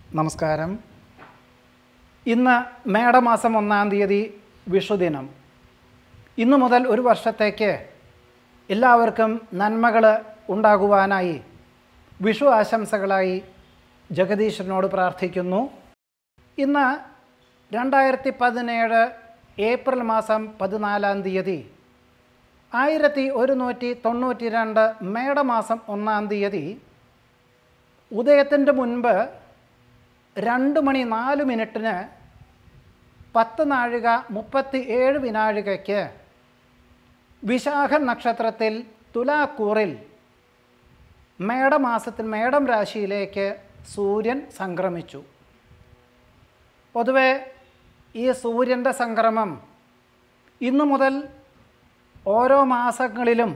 നമസ്കാരം ഇന്ന് മേടമാസം ഒന്നാം തീയതി വിഷുദിനം ഇന്നു മുതൽ ഒരു വർഷത്തേക്ക് എല്ലാവർക്കും നന്മകൾ ഉണ്ടാകുവാനായി വിഷു ആശംസകളായി ജഗദീശ്വരനോട് പ്രാർത്ഥിക്കുന്നു ഇന്ന് രണ്ടായിരത്തി പതിനേഴ് ഏപ്രിൽ മാസം പതിനാലാം തീയതി ആയിരത്തി ഒരുന്നൂറ്റി തൊണ്ണൂറ്റി രണ്ട് മേടമാസം ഒന്നാം തീയതി ഉദയത്തിൻ്റെ മുൻപ് രണ്ട് മണി നാല് മിനിറ്റിന് പത്ത് നാഴിക മുപ്പത്തി ഏഴ് വിനാഴികയ്ക്ക് വിശാഖ നക്ഷത്രത്തിൽ തുലാക്കൂറിൽ മേടമാസത്തിൽ മേടം രാശിയിലേക്ക് സൂര്യൻ സംക്രമിച്ചു പൊതുവെ ഈ സൂര്യൻ്റെ സംക്രമം ഇന്നു മുതൽ ഓരോ മാസങ്ങളിലും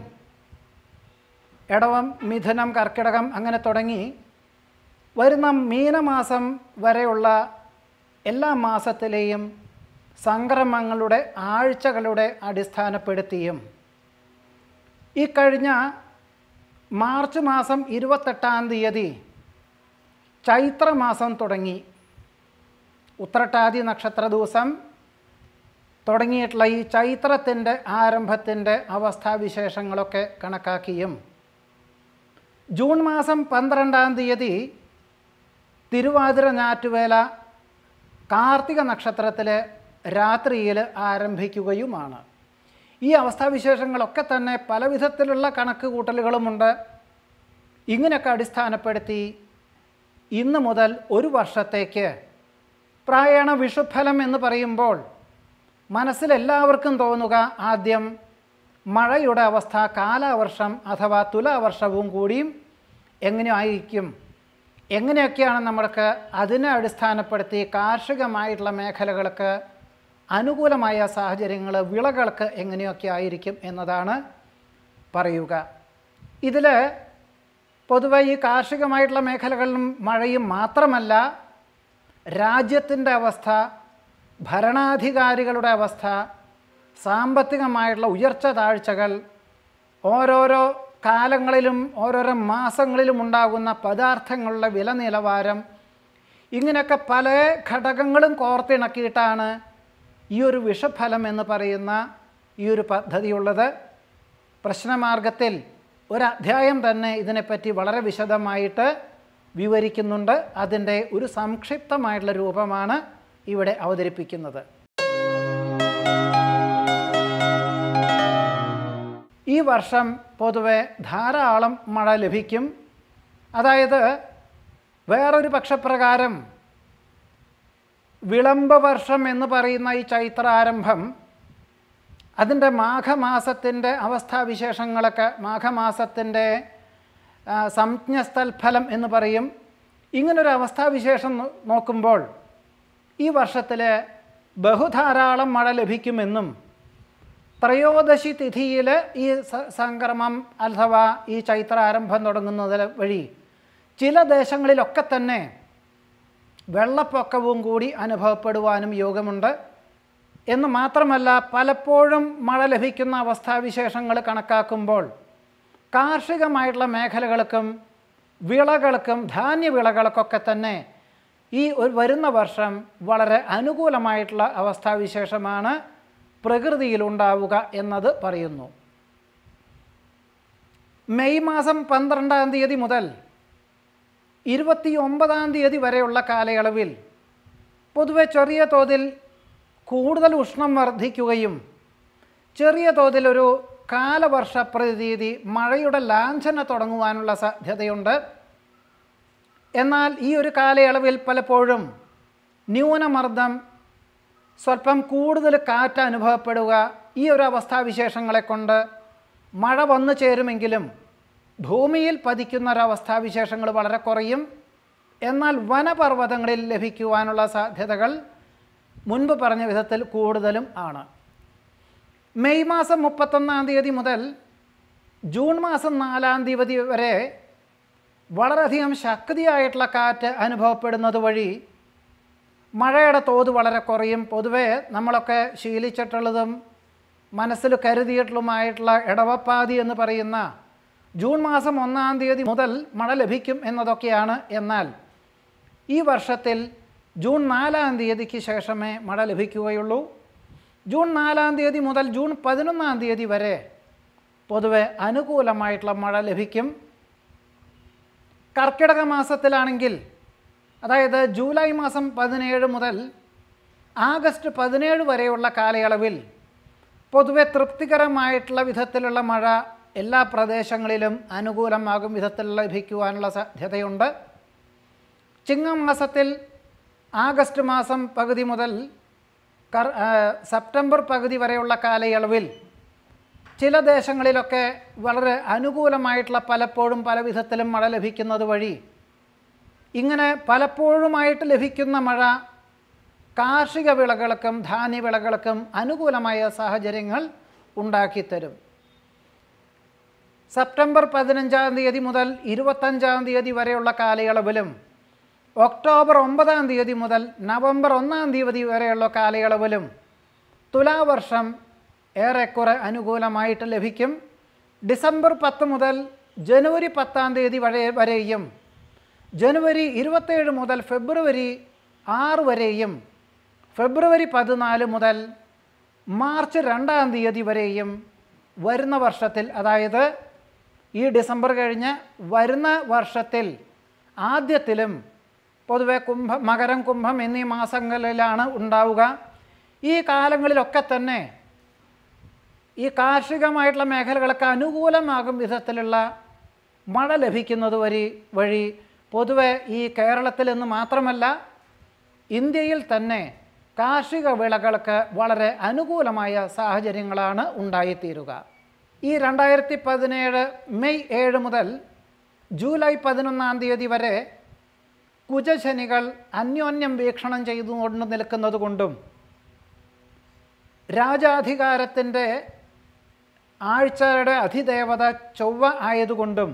ഇടവം മിഥുനം കർക്കിടകം അങ്ങനെ തുടങ്ങി വരുന്ന മീനമാസം വരെയുള്ള എല്ലാ മാസത്തിലെയും സംക്രമങ്ങളുടെ ആഴ്ചകളുടെ അടിസ്ഥാനപ്പെടുത്തിയും ഈ കഴിഞ്ഞ മാർച്ച് മാസം ഇരുപത്തെട്ടാം തീയതി ചൈത്രമാസം തുടങ്ങി ഉത്രട്ടാതി നക്ഷത്ര ദിവസം തുടങ്ങിയിട്ടുള്ള ഈ ചൈത്രത്തിൻ്റെ ആരംഭത്തിൻ്റെ അവസ്ഥാവിശേഷങ്ങളൊക്കെ കണക്കാക്കിയും ജൂൺ മാസം പന്ത്രണ്ടാം തീയതി തിരുവാതിര ഞാറ്റുവേല കാർത്തിക നക്ഷത്രത്തിൽ രാത്രിയിൽ ആരംഭിക്കുകയുമാണ് ഈ അവസ്ഥാവിശേഷങ്ങളൊക്കെ തന്നെ പല വിധത്തിലുള്ള കണക്ക് കൂട്ടലുകളുമുണ്ട് ഇങ്ങനെയൊക്കെ അടിസ്ഥാനപ്പെടുത്തി ഇന്ന് മുതൽ ഒരു വർഷത്തേക്ക് പ്രായണ വിഷുഫലം എന്ന് പറയുമ്പോൾ മനസ്സിലെല്ലാവർക്കും തോന്നുക ആദ്യം മഴയുടെ അവസ്ഥ കാലാവർഷം അഥവാ തുലാവർഷവും കൂടിയും എങ്ങനെയായിരിക്കും എങ്ങനെയൊക്കെയാണ് നമ്മൾക്ക് അതിനെ അടിസ്ഥാനപ്പെടുത്തി കാർഷികമായിട്ടുള്ള മേഖലകൾക്ക് അനുകൂലമായ സാഹചര്യങ്ങൾ വിളകൾക്ക് എങ്ങനെയൊക്കെ ആയിരിക്കും എന്നതാണ് പറയുക ഇതിൽ പൊതുവെ ഈ കാർഷികമായിട്ടുള്ള മേഖലകളിലും മഴയും മാത്രമല്ല രാജ്യത്തിൻ്റെ അവസ്ഥ ഭരണാധികാരികളുടെ അവസ്ഥ സാമ്പത്തികമായിട്ടുള്ള ഉയർച്ച താഴ്ചകൾ ഓരോരോ കാലങ്ങളിലും ഓരോരോ മാസങ്ങളിലും ഉണ്ടാകുന്ന പദാർത്ഥങ്ങളുടെ വില നിലവാരം ഇങ്ങനെയൊക്കെ പല ഘടകങ്ങളും കോർത്തിണക്കിയിട്ടാണ് ഈ ഒരു വിഷഫലം എന്ന് പറയുന്ന ഈ ഒരു പദ്ധതിയുള്ളത് പ്രശ്നമാർഗത്തിൽ ഒരു അധ്യായം തന്നെ ഇതിനെപ്പറ്റി വളരെ വിശദമായിട്ട് വിവരിക്കുന്നുണ്ട് അതിൻ്റെ ഒരു സംക്ഷിപ്തമായിട്ടുള്ള രൂപമാണ് ഇവിടെ അവതരിപ്പിക്കുന്നത് ഈ വർഷം പൊതുവെ ധാരാളം മഴ ലഭിക്കും അതായത് വേറൊരു പക്ഷപ്രകാരം വിളംബ വർഷം എന്ന് പറയുന്ന ഈ ചൈത്ര ആരംഭം അതിൻ്റെ മാഘമാസത്തിൻ്റെ അവസ്ഥാവിശേഷങ്ങളൊക്കെ മാഘമാസത്തിൻ്റെ സംജ്ഞസ്ഥൽഫലം എന്ന് പറയും ഇങ്ങനൊരു അവസ്ഥാവിശേഷം നോക്കുമ്പോൾ ഈ വർഷത്തിൽ ബഹുധാരാളം മഴ ലഭിക്കുമെന്നും ത്രയോദശി തിഥിയിൽ ഈ സംക്രമം അഥവാ ഈ ചൈത്ര ആരംഭം തുടങ്ങുന്നത് വഴി ചില ദേശങ്ങളിലൊക്കെ തന്നെ വെള്ളപ്പൊക്കവും കൂടി അനുഭവപ്പെടുവാനും യോഗമുണ്ട് എന്ന് മാത്രമല്ല പലപ്പോഴും മഴ ലഭിക്കുന്ന അവസ്ഥാവിശേഷങ്ങൾ കണക്കാക്കുമ്പോൾ കാർഷികമായിട്ടുള്ള മേഖലകൾക്കും വിളകൾക്കും ധാന്യവിളകൾക്കൊക്കെ തന്നെ ഈ ഒരു വരുന്ന വർഷം വളരെ അനുകൂലമായിട്ടുള്ള അവസ്ഥാവിശേഷമാണ് പ്രകൃതിയിലുണ്ടാവുക എന്നത് പറയുന്നു മെയ് മാസം പന്ത്രണ്ടാം തീയതി മുതൽ ഇരുപത്തി ഒമ്പതാം തീയതി വരെയുള്ള കാലയളവിൽ പൊതുവെ ചെറിയ തോതിൽ കൂടുതൽ ഉഷ്ണം വർദ്ധിക്കുകയും ചെറിയ തോതിലൊരു കാലവർഷ പ്രതീതി മഴയുടെ ലാഞ്ചന തുടങ്ങുവാനുള്ള സാധ്യതയുണ്ട് എന്നാൽ ഈ ഒരു കാലയളവിൽ പലപ്പോഴും ന്യൂനമർദ്ദം സ്വല്പം കൂടുതൽ കാറ്റ് അനുഭവപ്പെടുക ഈ ഒരു അവസ്ഥാവിശേഷങ്ങളെ കൊണ്ട് മഴ വന്നു ചേരുമെങ്കിലും ഭൂമിയിൽ പതിക്കുന്ന ഒരവസ്ഥാവിശേഷങ്ങൾ വളരെ കുറയും എന്നാൽ വനപർവ്വതങ്ങളിൽ ലഭിക്കുവാനുള്ള സാധ്യതകൾ മുൻപ് പറഞ്ഞ വിധത്തിൽ കൂടുതലും ആണ് മെയ് മാസം മുപ്പത്തൊന്നാം തീയതി മുതൽ ജൂൺ മാസം നാലാം തീയതി വരെ വളരെയധികം ശക്തിയായിട്ടുള്ള കാറ്റ് അനുഭവപ്പെടുന്നത് വഴി മഴയുടെ തോത് വളരെ കുറയും പൊതുവേ നമ്മളൊക്കെ ശീലിച്ചിട്ടുള്ളതും മനസ്സിൽ കരുതിയിട്ടുള്ളതുമായിട്ടുള്ള ഇടവപ്പാതി എന്ന് പറയുന്ന ജൂൺ മാസം ഒന്നാം തീയതി മുതൽ മഴ ലഭിക്കും എന്നതൊക്കെയാണ് എന്നാൽ ഈ വർഷത്തിൽ ജൂൺ നാലാം തീയതിക്ക് ശേഷമേ മഴ ലഭിക്കുകയുള്ളൂ ജൂൺ നാലാം തീയതി മുതൽ ജൂൺ പതിനൊന്നാം തീയതി വരെ പൊതുവെ അനുകൂലമായിട്ടുള്ള മഴ ലഭിക്കും കർക്കിടക മാസത്തിലാണെങ്കിൽ അതായത് ജൂലൈ മാസം പതിനേഴ് മുതൽ ആഗസ്റ്റ് പതിനേഴ് വരെയുള്ള കാലയളവിൽ പൊതുവെ തൃപ്തികരമായിട്ടുള്ള വിധത്തിലുള്ള മഴ എല്ലാ പ്രദേശങ്ങളിലും അനുകൂലമാകും വിധത്തിൽ ലഭിക്കുവാനുള്ള സാധ്യതയുണ്ട് ചിങ്ങമാസത്തിൽ ആഗസ്റ്റ് മാസം പകുതി മുതൽ കർ ആ, സെപ്റ്റംബർ പകുതി വരെയുള്ള കാലയളവിൽ ചില ദേശങ്ങളിലൊക്കെ വളരെ അനുകൂലമായിട്ടുള്ള പലപ്പോഴും പല വിധത്തിലും മഴ ലഭിക്കുന്നത് വഴി ഇങ്ങനെ പലപ്പോഴുമായിട്ട് ലഭിക്കുന്ന മഴ കാർഷിക വിളകൾക്കും ധാന്യവിളകൾക്കും അനുകൂലമായ സാഹചര്യങ്ങൾ ഉണ്ടാക്കിത്തരും സെപ്റ്റംബർ പതിനഞ്ചാം തീയതി മുതൽ ഇരുപത്തഞ്ചാം തീയതി വരെയുള്ള കാലയളവിലും ഒക്ടോബർ ഒമ്പതാം തീയതി മുതൽ നവംബർ ഒന്നാം തീയതി വരെയുള്ള കാലയളവിലും തുലാവർഷം ഏറെക്കുറെ അനുകൂലമായിട്ട് ലഭിക്കും ഡിസംബർ പത്ത് മുതൽ ജനുവരി പത്താം തീയതി വരെ വരെയും ജനുവരി ഇരുപത്തേഴ് മുതൽ ഫെബ്രുവരി ആറ് വരെയും ഫെബ്രുവരി പതിനാല് മുതൽ മാർച്ച് രണ്ടാം തീയതി വരെയും വരുന്ന വർഷത്തിൽ അതായത് ഈ ഡിസംബർ കഴിഞ്ഞ് വരുന്ന വർഷത്തിൽ ആദ്യത്തിലും പൊതുവെ കുംഭം മകരം കുംഭം എന്നീ മാസങ്ങളിലാണ് ഉണ്ടാവുക ഈ കാലങ്ങളിലൊക്കെ തന്നെ ഈ കാർഷികമായിട്ടുള്ള മേഖലകൾക്ക് അനുകൂലമാകും വിധത്തിലുള്ള മഴ ലഭിക്കുന്നത് വഴി വഴി പൊതുവെ ഈ കേരളത്തിൽ എന്ന് മാത്രമല്ല ഇന്ത്യയിൽ തന്നെ കാർഷിക വിളകൾക്ക് വളരെ അനുകൂലമായ സാഹചര്യങ്ങളാണ് ഉണ്ടായിത്തീരുക ഈ രണ്ടായിരത്തി പതിനേഴ് മെയ് ഏഴ് മുതൽ ജൂലൈ പതിനൊന്നാം തീയതി വരെ കുജശനികൾ അന്യോന്യം വീക്ഷണം ചെയ്തുകൊണ്ട് നിൽക്കുന്നത് കൊണ്ടും രാജാധികാരത്തിൻ്റെ ആഴ്ചയുടെ അധിദേവത ചൊവ്വ ആയതുകൊണ്ടും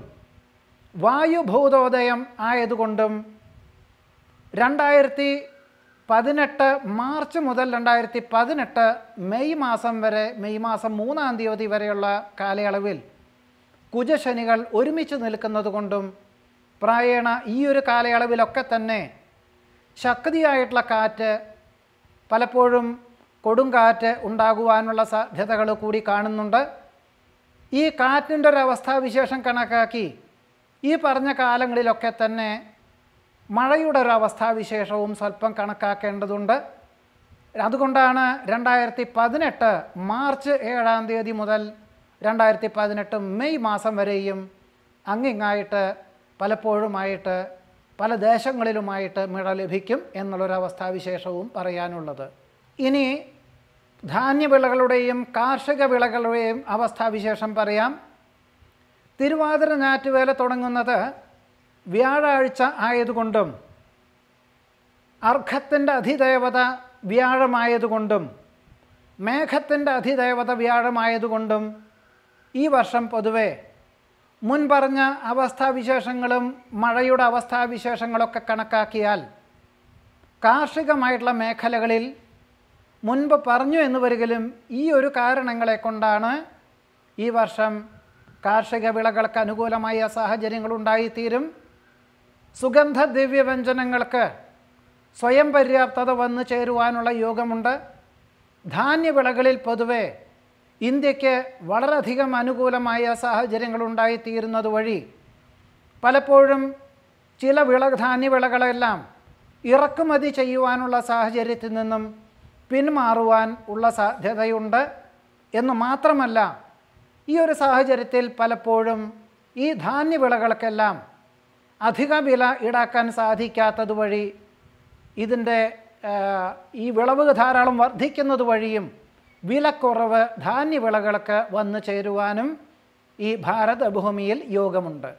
വായുഭൂതോദയം ആയതുകൊണ്ടും രണ്ടായിരത്തി പതിനെട്ട് മാർച്ച് മുതൽ രണ്ടായിരത്തി പതിനെട്ട് മെയ് മാസം വരെ മെയ് മാസം മൂന്നാം തീയതി വരെയുള്ള കാലയളവിൽ കുജശനികൾ ഒരുമിച്ച് നിൽക്കുന്നത് കൊണ്ടും പ്രായേണ ഈ ഒരു കാലയളവിലൊക്കെ തന്നെ ശക്തിയായിട്ടുള്ള കാറ്റ് പലപ്പോഴും കൊടുങ്കാറ്റ് ഉണ്ടാകുവാനുള്ള സാധ്യതകൾ കൂടി കാണുന്നുണ്ട് ഈ കാറ്റിൻ്റെ ഒരു അവസ്ഥാവിശേഷം കണക്കാക്കി ഈ പറഞ്ഞ കാലങ്ങളിലൊക്കെ തന്നെ മഴയുടെ ഒരു അവസ്ഥാവിശേഷവും സ്വല്പം കണക്കാക്കേണ്ടതുണ്ട് അതുകൊണ്ടാണ് രണ്ടായിരത്തി പതിനെട്ട് മാർച്ച് ഏഴാം തീയതി മുതൽ രണ്ടായിരത്തി പതിനെട്ട് മെയ് മാസം വരെയും അങ്ങിങ്ങായിട്ട് പലപ്പോഴുമായിട്ട് പല ദേശങ്ങളിലുമായിട്ട് മഴ ലഭിക്കും എന്നുള്ളൊരു അവസ്ഥാവിശേഷവും പറയാനുള്ളത് ഇനി ധാന്യവിളകളുടെയും കാർഷിക വിളകളുടെയും അവസ്ഥാവിശേഷം പറയാം തിരുവാതിര ഞാറ്റുവേല തുടങ്ങുന്നത് വ്യാഴാഴ്ച ആയതുകൊണ്ടും അർഘത്തിൻ്റെ അധിദേവത വ്യാഴമായതുകൊണ്ടും മേഘത്തിൻ്റെ അധിദേവത വ്യാഴമായതുകൊണ്ടും ഈ വർഷം പൊതുവെ മുൻപറഞ്ഞ അവസ്ഥാവിശേഷങ്ങളും മഴയുടെ അവസ്ഥാവിശേഷങ്ങളൊക്കെ കണക്കാക്കിയാൽ കാർഷികമായിട്ടുള്ള മേഖലകളിൽ മുൻപ് പറഞ്ഞു എന്ന് വരികിലും ഈ ഒരു കാരണങ്ങളെ കൊണ്ടാണ് ഈ വർഷം കാർഷിക വിളകൾക്ക് അനുകൂലമായ സാഹചര്യങ്ങൾ ഉണ്ടായിത്തീരും സുഗന്ധ ദിവ്യവ്യഞ്ജനങ്ങൾക്ക് സ്വയം പര്യാപ്തത വന്നു ചേരുവാനുള്ള യോഗമുണ്ട് ധാന്യവിളകളിൽ പൊതുവെ ഇന്ത്യക്ക് വളരെയധികം അനുകൂലമായ സാഹചര്യങ്ങൾ ഉണ്ടായിത്തീരുന്നത് വഴി പലപ്പോഴും ചില വിള ധാന്യവിളകളെല്ലാം ഇറക്കുമതി ചെയ്യുവാനുള്ള സാഹചര്യത്തിൽ നിന്നും പിന്മാറുവാൻ ഉള്ള സാധ്യതയുണ്ട് എന്ന് മാത്രമല്ല ഈ ഒരു സാഹചര്യത്തിൽ പലപ്പോഴും ഈ ധാന്യവിളകൾക്കെല്ലാം അധിക വില ഈടാക്കാൻ സാധിക്കാത്തത് വഴി ഇതിൻ്റെ ആ, ഈ വിളവ് ധാരാളം വർദ്ധിക്കുന്നത് വഴിയും വിലക്കുറവ് ധാന്യവിളകൾക്ക് വന്നു ചേരുവാനും ഈ ഭാരതഭൂമിയിൽ യോഗമുണ്ട്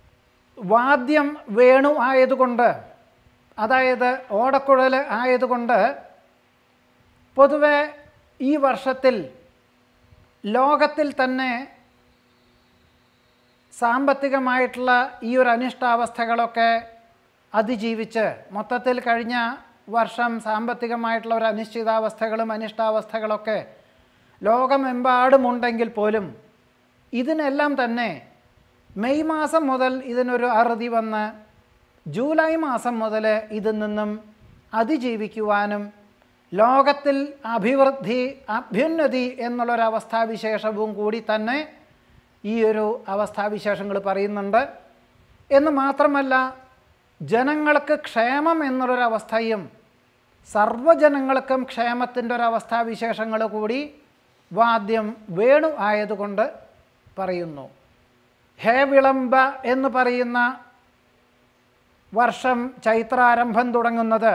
വാദ്യം വേണു ആയതുകൊണ്ട് അതായത് ഓടക്കുഴൽ ആയതുകൊണ്ട് പൊതുവെ ഈ വർഷത്തിൽ ലോകത്തിൽ തന്നെ സാമ്പത്തികമായിട്ടുള്ള ഈ ഒരു അനിഷ്ടാവസ്ഥകളൊക്കെ അതിജീവിച്ച് മൊത്തത്തിൽ കഴിഞ്ഞ വർഷം സാമ്പത്തികമായിട്ടുള്ള ഒരു അനിശ്ചിതാവസ്ഥകളും അനിഷ്ടാവസ്ഥകളൊക്കെ ലോകമെമ്പാടുമുണ്ടെങ്കിൽ പോലും ഇതിനെല്ലാം തന്നെ മെയ് മാസം മുതൽ ഇതിനൊരു അറുതി വന്ന് ജൂലൈ മാസം മുതൽ ഇതിൽ നിന്നും അതിജീവിക്കുവാനും ലോകത്തിൽ അഭിവൃദ്ധി അഭ്യുന്നതി എന്നുള്ളൊരവസ്ഥാവിശേഷവും കൂടി തന്നെ ഈ ഒരു അവസ്ഥാവിശേഷങ്ങൾ പറയുന്നുണ്ട് എന്ന് മാത്രമല്ല ജനങ്ങൾക്ക് ക്ഷേമം എന്നുള്ളൊരവസ്ഥയും സർവ്വജനങ്ങൾക്കും ക്ഷേമത്തിൻ്റെ ഒരവസ്ഥാവിശേഷങ്ങൾ കൂടി വാദ്യം വേണു ആയതുകൊണ്ട് പറയുന്നു ഹേ വിളംബ എന്ന് പറയുന്ന വർഷം ചൈത്രാരംഭം തുടങ്ങുന്നത്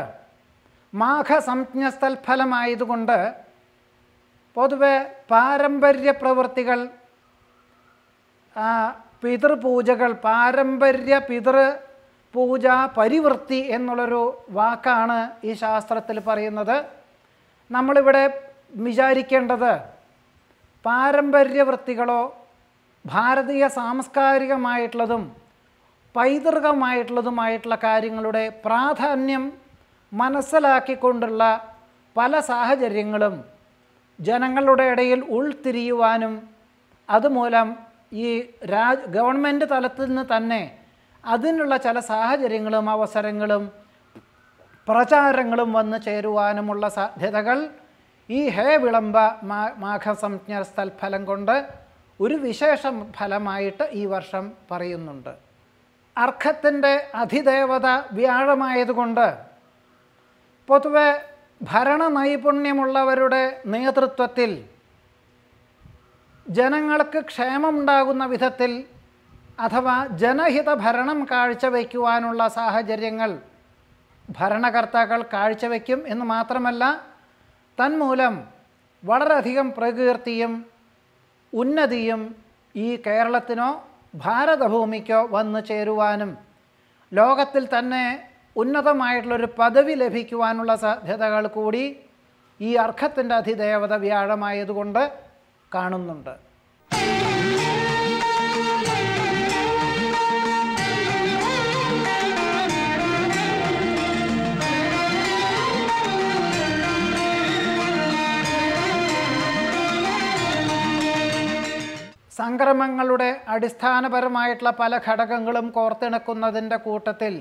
മാഘസംജ്ഞസ്ഥൽഫലമായതുകൊണ്ട് പൊതുവെ പാരമ്പര്യ പ്രവൃത്തികൾ ആ, പിതൃപൂജകൾ പാരമ്പര്യ പിതൃ പൂജ പരിവൃത്തി എന്നുള്ളൊരു വാക്കാണ് ഈ ശാസ്ത്രത്തിൽ പറയുന്നത് നമ്മളിവിടെ വിചാരിക്കേണ്ടത് പാരമ്പര്യ വൃത്തികളോ ഭാരതീയ സാംസ്കാരികമായിട്ടുള്ളതും പൈതൃകമായിട്ടുള്ളതുമായിട്ടുള്ള കാര്യങ്ങളുടെ പ്രാധാന്യം മനസ്സിലാക്കിക്കൊണ്ടുള്ള പല സാഹചര്യങ്ങളും ജനങ്ങളുടെ ഇടയിൽ ഉൾത്തിരിയുവാനും അതുമൂലം ഈ രാജ് ഗവൺമെൻറ് തലത്തിൽ നിന്ന് തന്നെ അതിനുള്ള ചില സാഹചര്യങ്ങളും അവസരങ്ങളും പ്രചാരങ്ങളും വന്നു ചേരുവാനുമുള്ള സാധ്യതകൾ ഈ ഹേ വിളംബ മാ മാഘസംജ്ഞ സ്ഥൽഫലം കൊണ്ട് ഒരു വിശേഷ ഫലമായിട്ട് ഈ വർഷം പറയുന്നുണ്ട് അർഘത്തിൻ്റെ അധിദേവത വ്യാഴമായതുകൊണ്ട് പൊതുവെ ഭരണ നൈപുണ്യമുള്ളവരുടെ നേതൃത്വത്തിൽ ജനങ്ങൾക്ക് ക്ഷേമമുണ്ടാകുന്ന വിധത്തിൽ അഥവാ ജനഹിത ഭരണം കാഴ്ചവെക്കുവാനുള്ള സാഹചര്യങ്ങൾ ഭരണകർത്താക്കൾ കാഴ്ചവെക്കും എന്ന് മാത്രമല്ല തന്മൂലം വളരെയധികം പ്രകീർത്തിയും ഉന്നതിയും ഈ കേരളത്തിനോ ഭാരതഭൂമിക്കോ വന്നു ചേരുവാനും ലോകത്തിൽ തന്നെ ഉന്നതമായിട്ടുള്ളൊരു പദവി ലഭിക്കുവാനുള്ള സാധ്യതകൾ കൂടി ഈ അർഘത്തിൻ്റെ അധിദേവത വ്യാഴമായതുകൊണ്ട് കാണുന്നുണ്ട് സംക്രമങ്ങളുടെ അടിസ്ഥാനപരമായിട്ടുള്ള പല ഘടകങ്ങളും കോർത്തിണക്കുന്നതിൻ്റെ കൂട്ടത്തിൽ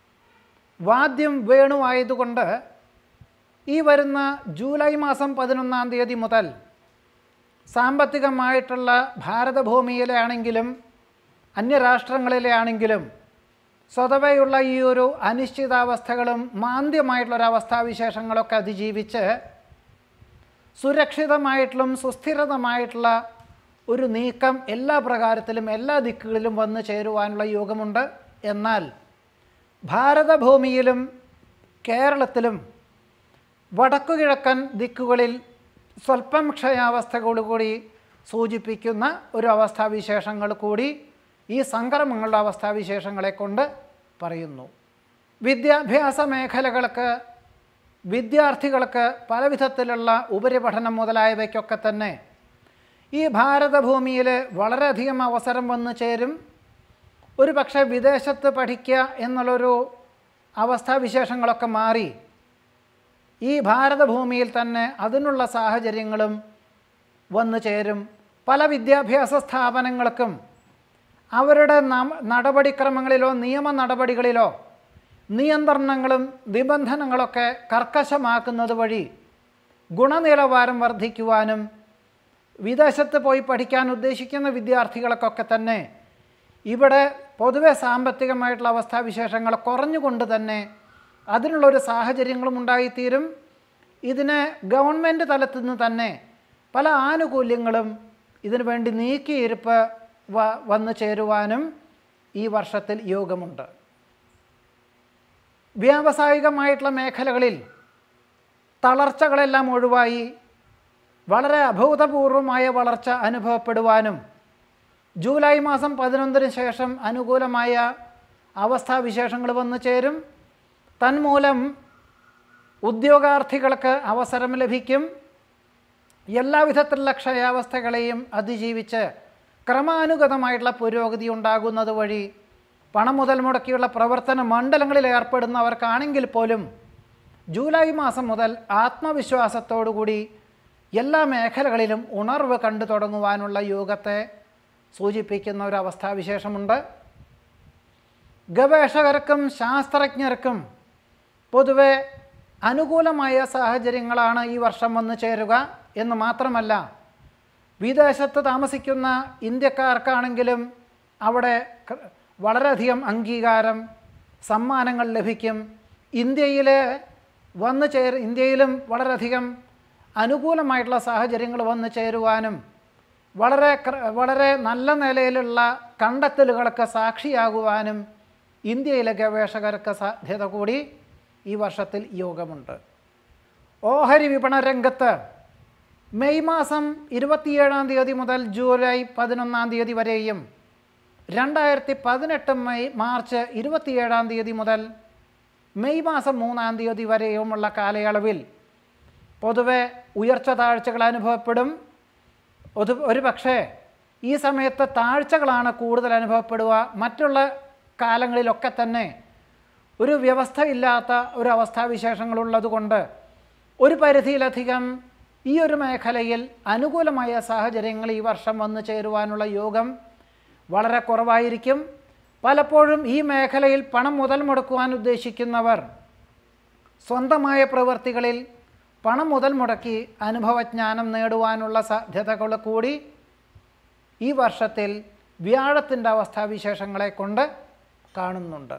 വാദ്യം വേണുവായതുകൊണ്ട് ഈ വരുന്ന ജൂലൈ മാസം പതിനൊന്നാം തീയതി മുതൽ സാമ്പത്തികമായിട്ടുള്ള ഭാരതഭൂമിയിലെ ആണെങ്കിലും അന്യരാഷ്ട്രങ്ങളിലെ ആണെങ്കിലും സ്വതവേയുള്ള ഈ ഒരു അനിശ്ചിതാവസ്ഥകളും മാന്ദ്യമായിട്ടുള്ളൊരവസ്ഥാവിശേഷങ്ങളൊക്കെ അതിജീവിച്ച് സുരക്ഷിതമായിട്ടുള്ള സുസ്ഥിരതമായിട്ടുള്ള ഒരു നീക്കം എല്ലാ പ്രകാരത്തിലും എല്ലാ ദിക്കുകളിലും വന്നു ചേരുവാനുള്ള യോഗമുണ്ട് എന്നാൽ ഭാരതഭൂമിയിലും കേരളത്തിലും വടക്കുകിഴക്കൻ ദിക്കുകളിൽ സ്വല്പം ക്ഷയാവസ്ഥകളോടുകൂടി സൂചിപ്പിക്കുന്ന ഒരു അവസ്ഥാവിശേഷങ്ങൾ കൂടി ഈ സംക്രമങ്ങളുടെ അവസ്ഥാവിശേഷങ്ങളെ കൊണ്ട് പറയുന്നു വിദ്യാഭ്യാസ മേഖലകൾക്ക് വിദ്യാർത്ഥികൾക്ക് പല വിധത്തിലുള്ള ഉപരിപഠനം മുതലായവയ്ക്കൊക്കെ തന്നെ ഈ ഭാരതഭൂമിയിൽ വളരെയധികം അവസരം വന്നു ചേരും ഒരു പക്ഷേ വിദേശത്ത് പഠിക്കുക എന്നുള്ളൊരു അവസ്ഥാവിശേഷങ്ങളൊക്കെ മാറി ഈ ഭാരതഭൂമിയിൽ തന്നെ അതിനുള്ള സാഹചര്യങ്ങളും വന്നു ചേരും പല വിദ്യാഭ്യാസ സ്ഥാപനങ്ങൾക്കും അവരുടെ നം- നടപടിക്രമങ്ങളിലോ നിയമ നടപടികളിലോ നിയന്ത്രണങ്ങളും നിബന്ധനകളൊക്കെ കർക്കശമാക്കുന്നത് വഴി ഗുണനിലവാരം വർദ്ധിക്കുവാനും വിദേശത്ത് പോയി പഠിക്കാൻ ഉദ്ദേശിക്കുന്ന വിദ്യാർത്ഥികൾക്കൊക്കെ തന്നെ ഇവിടെ പൊതുവെ സാമ്പത്തികമായിട്ടുള്ള അവസ്ഥാവിശേഷങ്ങൾ കുറഞ്ഞുകൊണ്ട് തന്നെ അതിനുള്ളൊരു സാഹചര്യങ്ങളും ഉണ്ടായിത്തീരും ഇതിന് ഗവൺമെൻറ് തലത്തിൽ നിന്ന് തന്നെ പല ആനുകൂല്യങ്ങളും ഇതിനു വേണ്ടി നീക്കിയിരുപ്പ് വ വന്നു ചേരുവാനും ഈ വർഷത്തിൽ യോഗമുണ്ട് വ്യാവസായികമായിട്ടുള്ള മേഖലകളിൽ തളർച്ചകളെല്ലാം ഒഴിവായി വളരെ അഭൂതപൂർവമായ വളർച്ച അനുഭവപ്പെടുവാനും ജൂലൈ മാസം പതിനൊന്നിന് ശേഷം അനുകൂലമായ അവസ്ഥാവിശേഷങ്ങൾ വന്നു ചേരും തന്മൂലം ഉദ്യോഗാർത്ഥികൾക്ക് അവസരം ലഭിക്കും എല്ലാവിധത്തിലുള്ള ക്ഷയാവസ്ഥകളെയും അതിജീവിച്ച് ക്രമാനുഗതമായിട്ടുള്ള പുരോഗതി ഉണ്ടാകുന്നത് വഴി പണം മുതൽ മുടക്കിയുള്ള പ്രവർത്തന മണ്ഡലങ്ങളിൽ ഏർപ്പെടുന്നവർക്കാണെങ്കിൽ പോലും ജൂലൈ മാസം മുതൽ ആത്മവിശ്വാസത്തോടുകൂടി എല്ലാ മേഖലകളിലും ഉണർവ് കണ്ടു തുടങ്ങുവാനുള്ള യോഗത്തെ സൂചിപ്പിക്കുന്ന ഒരു അവസ്ഥാവിശേഷമുണ്ട് ഗവേഷകർക്കും ശാസ്ത്രജ്ഞർക്കും പൊതുവെ അനുകൂലമായ സാഹചര്യങ്ങളാണ് ഈ വർഷം വന്നു ചേരുക എന്ന് മാത്രമല്ല വിദേശത്ത് താമസിക്കുന്ന ഇന്ത്യക്കാർക്കാണെങ്കിലും അവിടെ ക- വളരെയധികം അംഗീകാരം സമ്മാനങ്ങൾ ലഭിക്കും ഇന്ത്യയിൽ വന്നു ചേർ ഇന്ത്യയിലും വളരെയധികം അനുകൂലമായിട്ടുള്ള സാഹചര്യങ്ങൾ വന്നു ചേരുവാനും വളരെ ക്ര- വളരെ നല്ല നിലയിലുള്ള കണ്ടെത്തലുകൾക്ക് സാക്ഷിയാകുവാനും ഇന്ത്യയിലെ ഗവേഷകർക്ക് സാധ്യത കൂടി ഈ വർഷത്തിൽ യോഗമുണ്ട് ഓഹരി വിപണന രംഗത്ത് മെയ് മാസം ഇരുപത്തിയേഴാം തീയതി മുതൽ ജൂലൈ പതിനൊന്നാം തീയതി വരെയും രണ്ടായിരത്തി പതിനെട്ട് മെയ് മാർച്ച് ഇരുപത്തിയേഴാം തീയതി മുതൽ മെയ് മാസം മൂന്നാം തീയതി വരെയുമുള്ള കാലയളവിൽ പൊതുവെ ഉയർച്ച താഴ്ചകൾ അനുഭവപ്പെടും ഒരു ഒരു പക്ഷേ ഈ സമയത്ത് താഴ്ചകളാണ് കൂടുതൽ അനുഭവപ്പെടുക മറ്റുള്ള കാലങ്ങളിലൊക്കെ തന്നെ ഒരു വ്യവസ്ഥയില്ലാത്ത ഒരു അവസ്ഥാവിശേഷങ്ങളുള്ളത് കൊണ്ട് ഒരു പരിധിയിലധികം ഈ ഒരു മേഖലയിൽ അനുകൂലമായ സാഹചര്യങ്ങൾ ഈ വർഷം വന്നു ചേരുവാനുള്ള യോഗം വളരെ കുറവായിരിക്കും പലപ്പോഴും ഈ മേഖലയിൽ പണം മുതൽ മുടക്കുവാൻ ഉദ്ദേശിക്കുന്നവർ സ്വന്തമായ പ്രവൃത്തികളിൽ പണം മുതൽ മുടക്കി അനുഭവജ്ഞാനം നേടുവാനുള്ള സാധ്യതകൾ കൂടി ഈ വർഷത്തിൽ വ്യാഴത്തിൻ്റെ അവസ്ഥാവിശേഷങ്ങളെ കൊണ്ട് കാണുന്നുണ്ട്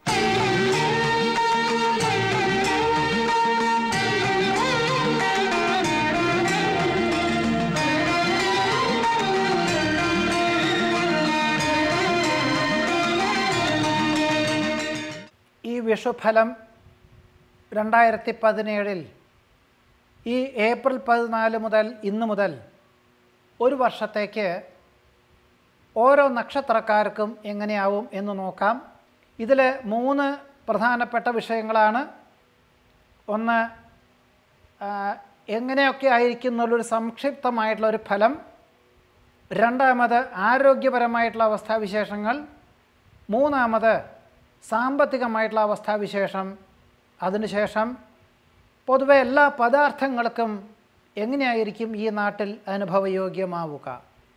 ഈ വിഷുഫലം രണ്ടായിരത്തി പതിനേഴിൽ ഈ ഏപ്രിൽ പതിനാല് മുതൽ ഇന്ന് മുതൽ ഒരു വർഷത്തേക്ക് ഓരോ നക്ഷത്രക്കാർക്കും എങ്ങനെയാവും എന്ന് നോക്കാം ഇതിൽ മൂന്ന് പ്രധാനപ്പെട്ട വിഷയങ്ങളാണ് ഒന്ന് ആ, എങ്ങനെയൊക്കെ ആയിരിക്കും എന്നുള്ളൊരു സംക്ഷിപ്തമായിട്ടുള്ള ഒരു ഫലം രണ്ടാമത് ആരോഗ്യപരമായിട്ടുള്ള അവസ്ഥാവിശേഷങ്ങൾ മൂന്നാമത് സാമ്പത്തികമായിട്ടുള്ള അവസ്ഥാവിശേഷം അതിനുശേഷം പൊതുവെ എല്ലാ പദാർത്ഥങ്ങൾക്കും എങ്ങനെയായിരിക്കും ഈ നാട്ടിൽ അനുഭവയോഗ്യമാവുക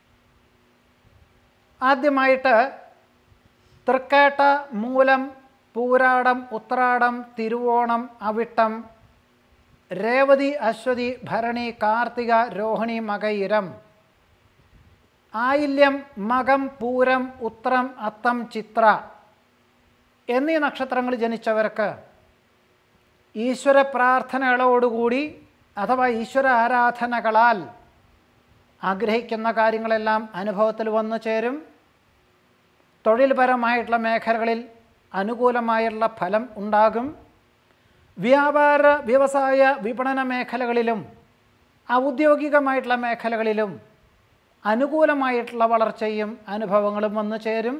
ആദ്യമായിട്ട് തൃക്കേട്ട മൂലം പൂരാടം ഉത്രാടം തിരുവോണം അവിട്ടം രേവതി അശ്വതി ഭരണി കാർത്തിക രോഹിണി മകയിരം ആയില്യം മകം പൂരം ഉത്രം അത്തം ചിത്ര എന്നീ നക്ഷത്രങ്ങൾ ജനിച്ചവർക്ക് ഈശ്വര പ്രാർത്ഥനകളോടുകൂടി അഥവാ ഈശ്വര ആരാധനകളാൽ ആഗ്രഹിക്കുന്ന കാര്യങ്ങളെല്ലാം അനുഭവത്തിൽ വന്നു ചേരും തൊഴിൽപരമായിട്ടുള്ള മേഖലകളിൽ അനുകൂലമായുള്ള ഫലം ഉണ്ടാകും വ്യാപാര വ്യവസായ വിപണന മേഖലകളിലും ഔദ്യോഗികമായിട്ടുള്ള മേഖലകളിലും അനുകൂലമായിട്ടുള്ള വളർച്ചയും അനുഭവങ്ങളും വന്നു ചേരും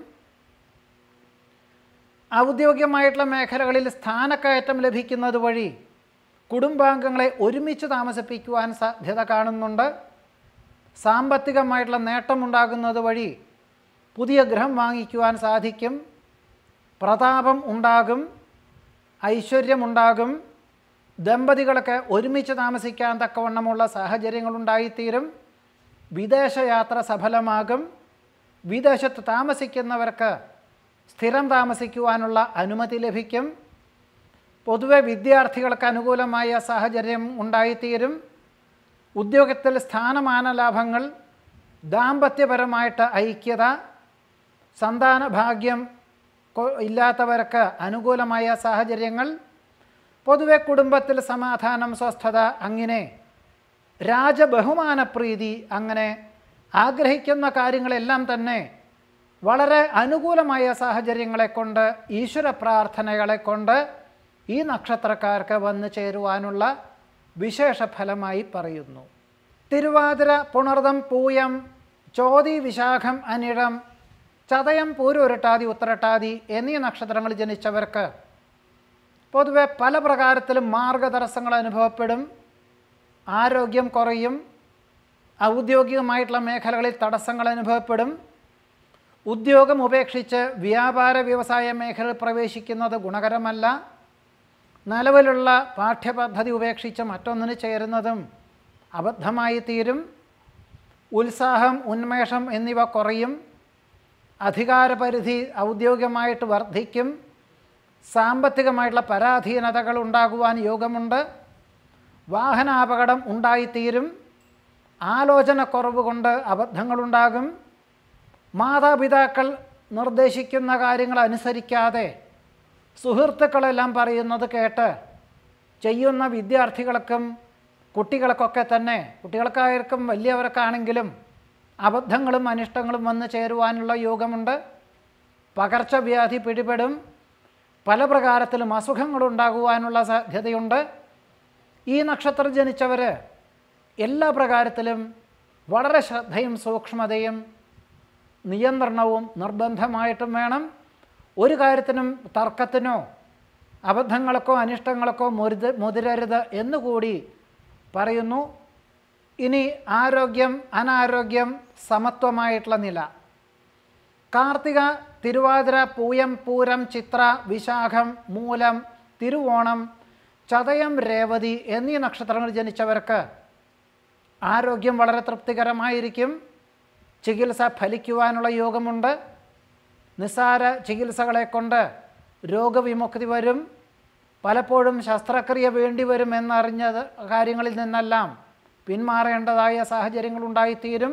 ഔദ്യോഗികമായിട്ടുള്ള മേഖലകളിൽ സ്ഥാനക്കയറ്റം ലഭിക്കുന്നത് വഴി കുടുംബാംഗങ്ങളെ ഒരുമിച്ച് താമസിപ്പിക്കുവാൻ സാധ്യത കാണുന്നുണ്ട് സാമ്പത്തികമായിട്ടുള്ള നേട്ടമുണ്ടാകുന്നത് വഴി പുതിയ ഗൃഹം വാങ്ങിക്കുവാൻ സാധിക്കും പ്രതാപം ഉണ്ടാകും ഐശ്വര്യമുണ്ടാകും ദമ്പതികളൊക്കെ ഒരുമിച്ച് താമസിക്കാൻ തക്കവണ്ണമുള്ള സാഹചര്യങ്ങളുണ്ടായിത്തീരും വിദേശയാത്ര സഫലമാകും വിദേശത്ത് താമസിക്കുന്നവർക്ക് സ്ഥിരം താമസിക്കുവാനുള്ള അനുമതി ലഭിക്കും പൊതുവെ വിദ്യാർത്ഥികൾക്ക് അനുകൂലമായ സാഹചര്യം ഉണ്ടായിത്തീരും ഉദ്യോഗത്തിൽ സ്ഥാനമാന ലാഭങ്ങൾ ദാമ്പത്യപരമായിട്ട് ഐക്യത സന്താന ഭാഗ്യം കൊ- ഇല്ലാത്തവർക്ക് അനുകൂലമായ സാഹചര്യങ്ങൾ പൊതുവെ കുടുംബത്തിൽ സമാധാനം സ്വസ്ഥത അങ്ങനെ രാജബഹുമാനപ്രീതി അങ്ങനെ ആഗ്രഹിക്കുന്ന കാര്യങ്ങളെല്ലാം തന്നെ വളരെ അനുകൂലമായ സാഹചര്യങ്ങളെ കൊണ്ട് ഈശ്വര പ്രാർത്ഥനകളെ കൊണ്ട് ഈ നക്ഷത്രക്കാർക്ക് വന്നു ചേരുവാനുള്ള വിശേഷ ഫലമായി പറയുന്നു തിരുവാതിര പുണർദം പൂയം ചോതി വിശാഖം അനിഴം ചതയം പൂരുരുട്ടാതി ഉത്തരട്ടാതി എന്നീ നക്ഷത്രങ്ങൾ ജനിച്ചവർക്ക് പൊതുവെ പല പ്രകാരത്തിലും മാർഗതടസ്സങ്ങൾ അനുഭവപ്പെടും ആരോഗ്യം കുറയും ഔദ്യോഗികമായിട്ടുള്ള മേഖലകളിൽ തടസ്സങ്ങൾ അനുഭവപ്പെടും ഉദ്യോഗം ഉപേക്ഷിച്ച് വ്യാപാര വ്യവസായ മേഖലയിൽ പ്രവേശിക്കുന്നത് ഗുണകരമല്ല നിലവിലുള്ള പാഠ്യപദ്ധതി ഉപേക്ഷിച്ച് മറ്റൊന്നിന് ചേരുന്നതും അബദ്ധമായി തീരും ഉത്സാഹം ഉന്മേഷം എന്നിവ കുറയും അധികാരപരിധി ഔദ്യോഗികമായിട്ട് വർദ്ധിക്കും സാമ്പത്തികമായിട്ടുള്ള പരാധീനതകൾ ഉണ്ടാകുവാൻ യോഗമുണ്ട് വാഹനാപകടം ഉണ്ടായിത്തീരും ആലോചനക്കുറവ് കൊണ്ട് അബദ്ധങ്ങളുണ്ടാകും മാതാപിതാക്കൾ നിർദ്ദേശിക്കുന്ന കാര്യങ്ങൾ അനുസരിക്കാതെ സുഹൃത്തുക്കളെല്ലാം പറയുന്നത് കേട്ട് ചെയ്യുന്ന വിദ്യാർത്ഥികൾക്കും കുട്ടികൾക്കൊക്കെ തന്നെ കുട്ടികൾക്കായിരിക്കും വലിയവർക്കാണെങ്കിലും അബദ്ധങ്ങളും അനിഷ്ടങ്ങളും വന്നു ചേരുവാനുള്ള യോഗമുണ്ട് പകർച്ചവ്യാധി പിടിപെടും പല പ്രകാരത്തിലും അസുഖങ്ങളുണ്ടാകുവാനുള്ള സാധ്യതയുണ്ട് ഈ നക്ഷത്രം ജനിച്ചവർ എല്ലാ പ്രകാരത്തിലും വളരെ ശ്രദ്ധയും സൂക്ഷ്മതയും നിയന്ത്രണവും നിർബന്ധമായിട്ടും വേണം ഒരു കാര്യത്തിനും തർക്കത്തിനോ അബദ്ധങ്ങൾക്കോ അനിഷ്ടങ്ങൾക്കോ മുരുത് മുതിരരുത് എന്നുകൂടി പറയുന്നു ഇനി ആരോഗ്യം അനാരോഗ്യം സമത്വമായിട്ടുള്ള നില കാർത്തിക തിരുവാതിര പൂയം പൂരം ചിത്ര വിശാഖം മൂലം തിരുവോണം ചതയം രേവതി എന്നീ നക്ഷത്രങ്ങൾ ജനിച്ചവർക്ക് ആരോഗ്യം വളരെ തൃപ്തികരമായിരിക്കും ചികിത്സ ഫലിക്കുവാനുള്ള യോഗമുണ്ട് നിസ്സാര ചികിത്സകളെ കൊണ്ട് രോഗവിമുക്തി വരും പലപ്പോഴും ശസ്ത്രക്രിയ വേണ്ടി വരും എന്നറിഞ്ഞത് കാര്യങ്ങളിൽ നിന്നെല്ലാം പിന്മാറേണ്ടതായ സാഹചര്യങ്ങളുണ്ടായിത്തീരും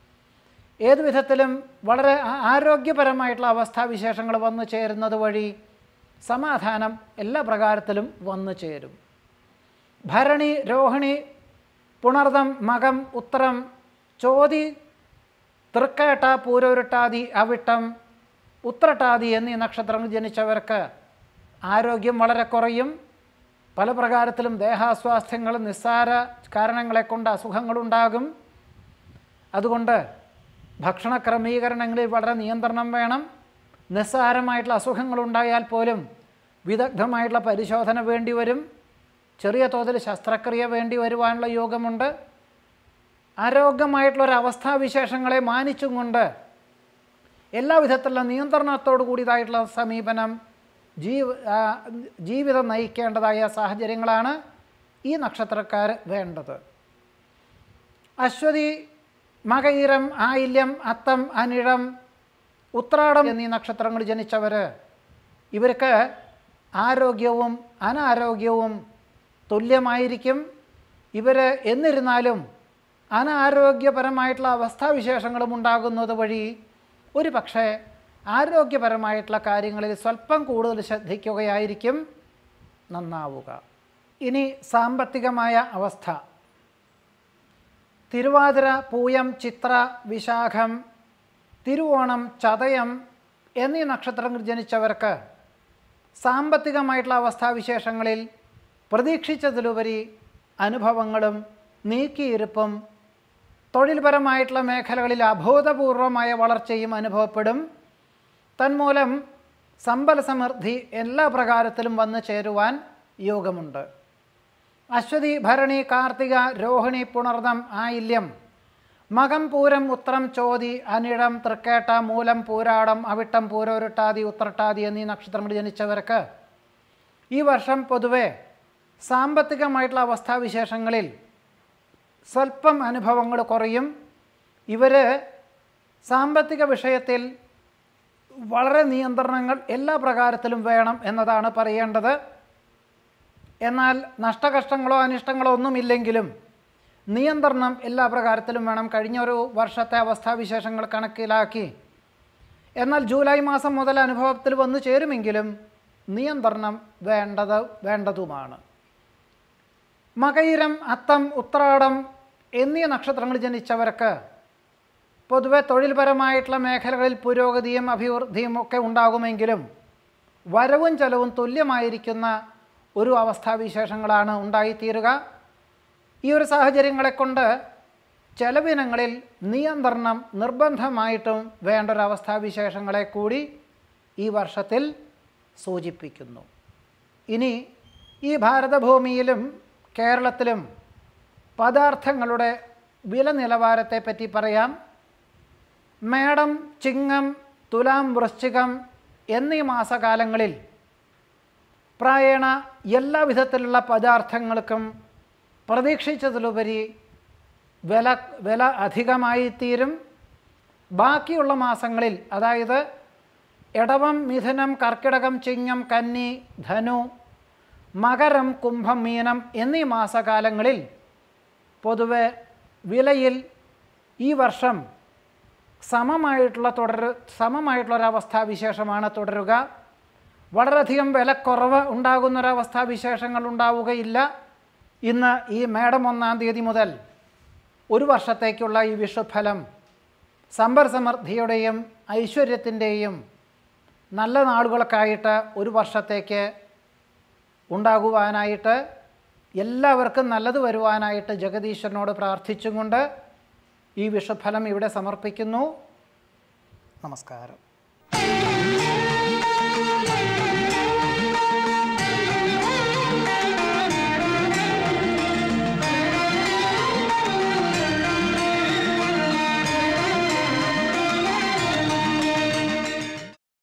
ഏതു വിധത്തിലും വളരെ ആ- ആരോഗ്യപരമായിട്ടുള്ള അവസ്ഥാവിശേഷങ്ങൾ വന്നു ചേരുന്നത് വഴി സമാധാനം എല്ലാ പ്രകാരത്തിലും വന്നു ചേരും ഭരണി രോഹിണി പുണർദം മകം ഉത്തരം ചോതി തൃക്കേട്ട പൂരോരുട്ടാതി അവിട്ടം ഉത്രട്ടാതി എന്നീ നക്ഷത്രങ്ങൾ ജനിച്ചവർക്ക് ആരോഗ്യം വളരെ കുറയും പല പ്രകാരത്തിലും ദേഹാസ്വാസ്ഥ്യങ്ങൾ നിസ്സാര കാരണങ്ങളെ കൊണ്ട് അസുഖങ്ങളുണ്ടാകും അതുകൊണ്ട് ഭക്ഷണ ക്രമീകരണങ്ങളിൽ വളരെ നിയന്ത്രണം വേണം നിസ്സാരമായിട്ടുള്ള അസുഖങ്ങളുണ്ടായാൽ പോലും വിദഗ്ധമായിട്ടുള്ള പരിശോധന വേണ്ടി വരും ചെറിയ തോതിൽ ശസ്ത്രക്രിയ വേണ്ടി വരുവാനുള്ള യോഗമുണ്ട് ആരോഗ്യമായിട്ടുള്ള ഒരു അവസ്ഥാവിശേഷങ്ങളെ മാനിച്ചും കൊണ്ട് എല്ലാ വിധത്തിലുള്ള നിയന്ത്രണത്തോടു കൂടിയതായിട്ടുള്ള സമീപനം ജീവ ആ, ജീവിതം നയിക്കേണ്ടതായ സാഹചര്യങ്ങളാണ് ഈ നക്ഷത്രക്കാർ വേണ്ടത് അശ്വതി മകയിരം ആയില്യം അത്തം അനിഴം ഉത്രാടം എന്നീ നക്ഷത്രങ്ങൾ ജനിച്ചവർ ഇവർക്ക് ആരോഗ്യവും അനാരോഗ്യവും തുല്യമായിരിക്കും ഇവർ എന്നിരുന്നാലും അനാരോഗ്യപരമായിട്ടുള്ള അവസ്ഥാവിശേഷങ്ങളും ഉണ്ടാകുന്നത് വഴി ഒരു പക്ഷേ ആരോഗ്യപരമായിട്ടുള്ള കാര്യങ്ങളിൽ സ്വല്പം കൂടുതൽ ശ്രദ്ധിക്കുകയായിരിക്കും നന്നാവുക ഇനി സാമ്പത്തികമായ അവസ്ഥ തിരുവാതിര പൂയം ചിത്ര വിശാഖം തിരുവോണം ചതയം എന്നീ നക്ഷത്രങ്ങൾ ജനിച്ചവർക്ക് സാമ്പത്തികമായിട്ടുള്ള അവസ്ഥാവിശേഷങ്ങളിൽ പ്രതീക്ഷിച്ചതിലുപരി അനുഭവങ്ങളും നീക്കിയിരുപ്പും തൊഴിൽപരമായിട്ടുള്ള മേഖലകളിൽ അബോധപൂർവമായ വളർച്ചയും അനുഭവപ്പെടും തന്മൂലം സമ്പൽ സമൃദ്ധി എല്ലാ പ്രകാരത്തിലും വന്നു ചേരുവാൻ യോഗമുണ്ട് അശ്വതി ഭരണി കാർത്തിക രോഹിണി പുണർദം ആയില്യം മകം പൂരം ഉത്രം ചോതി അനിഴം തൃക്കേട്ട മൂലം പൂരാടം അവിട്ടം പൂരോരുട്ടാതി ഉത്രട്ടാതി എന്നീ നക്ഷത്രങ്ങൾ ജനിച്ചവർക്ക് ഈ വർഷം പൊതുവെ സാമ്പത്തികമായിട്ടുള്ള അവസ്ഥാവിശേഷങ്ങളിൽ സ്വല്പം അനുഭവങ്ങൾ കുറയും ഇവർ സാമ്പത്തിക വിഷയത്തിൽ വളരെ നിയന്ത്രണങ്ങൾ എല്ലാ പ്രകാരത്തിലും വേണം എന്നതാണ് പറയേണ്ടത് എന്നാൽ നഷ്ടകഷ്ടങ്ങളോ അനിഷ്ടങ്ങളോ ഒന്നുമില്ലെങ്കിലും നിയന്ത്രണം എല്ലാ പ്രകാരത്തിലും വേണം കഴിഞ്ഞ ഒരു വർഷത്തെ അവസ്ഥാവിശേഷങ്ങൾ കണക്കിലാക്കി എന്നാൽ ജൂലൈ മാസം മുതൽ അനുഭവത്തിൽ വന്നു ചേരുമെങ്കിലും നിയന്ത്രണം വേണ്ടത് വേണ്ടതുമാണ് മകയിരം അത്തം ഉത്രാടം എന്നീ നക്ഷത്രങ്ങൾ ജനിച്ചവർക്ക് പൊതുവെ തൊഴിൽപരമായിട്ടുള്ള മേഖലകളിൽ പുരോഗതിയും അഭിവൃദ്ധിയും ഒക്കെ ഉണ്ടാകുമെങ്കിലും വരവും ചെലവും തുല്യമായിരിക്കുന്ന ഒരു അവസ്ഥാവിശേഷങ്ങളാണ് ഉണ്ടായിത്തീരുക ഈ ഒരു സാഹചര്യങ്ങളെ കൊണ്ട് ചെലവിനങ്ങളിൽ നിയന്ത്രണം നിർബന്ധമായിട്ടും വേണ്ട ഒരു അവസ്ഥാവിശേഷങ്ങളെ കൂടി ഈ വർഷത്തിൽ സൂചിപ്പിക്കുന്നു ഇനി ഈ ഭാരതഭൂമിയിലും കേരളത്തിലും പദാർത്ഥങ്ങളുടെ വില നിലവാരത്തെ പറ്റി പറയാം മേടം ചിങ്ങം തുലാം വൃശ്ചികം എന്നീ മാസകാലങ്ങളിൽ പ്രായേണ എല്ലാ വിധത്തിലുള്ള പദാർത്ഥങ്ങൾക്കും പ്രതീക്ഷിച്ചതിലുപരി വില വില അധികമായി തീരും ബാക്കിയുള്ള മാസങ്ങളിൽ അതായത് ഇടവം മിഥുനം കർക്കിടകം ചിങ്ങം കന്നി ധനു മകരം കുംഭം മീനം എന്നീ മാസകാലങ്ങളിൽ പൊതുവെ വിലയിൽ ഈ വർഷം സമമായിട്ടുള്ള തുടർ സമമായിട്ടുള്ളൊരവസ്ഥാവിശേഷമാണ് തുടരുക വളരെയധികം വിലക്കുറവ് ഉണ്ടാകുന്നൊരവസ്ഥാവിശേഷങ്ങൾ ഉണ്ടാവുകയില്ല ഇന്ന് ഈ മേടം ഒന്നാം തീയതി മുതൽ ഒരു വർഷത്തേക്കുള്ള ഈ വിഷുഫലം സമ്പൽ സമൃദ്ധിയുടെയും ഐശ്വര്യത്തിൻ്റെയും നല്ല നാളുകൾക്കായിട്ട് ഒരു വർഷത്തേക്ക് ഉണ്ടാകുവാനായിട്ട് എല്ലാവർക്കും നല്ലത് വരുവാനായിട്ട് ജഗദീശ്വരനോട് പ്രാർത്ഥിച്ചും കൊണ്ട് ഈ വിഷുഫലം ഇവിടെ സമർപ്പിക്കുന്നു നമസ്കാരം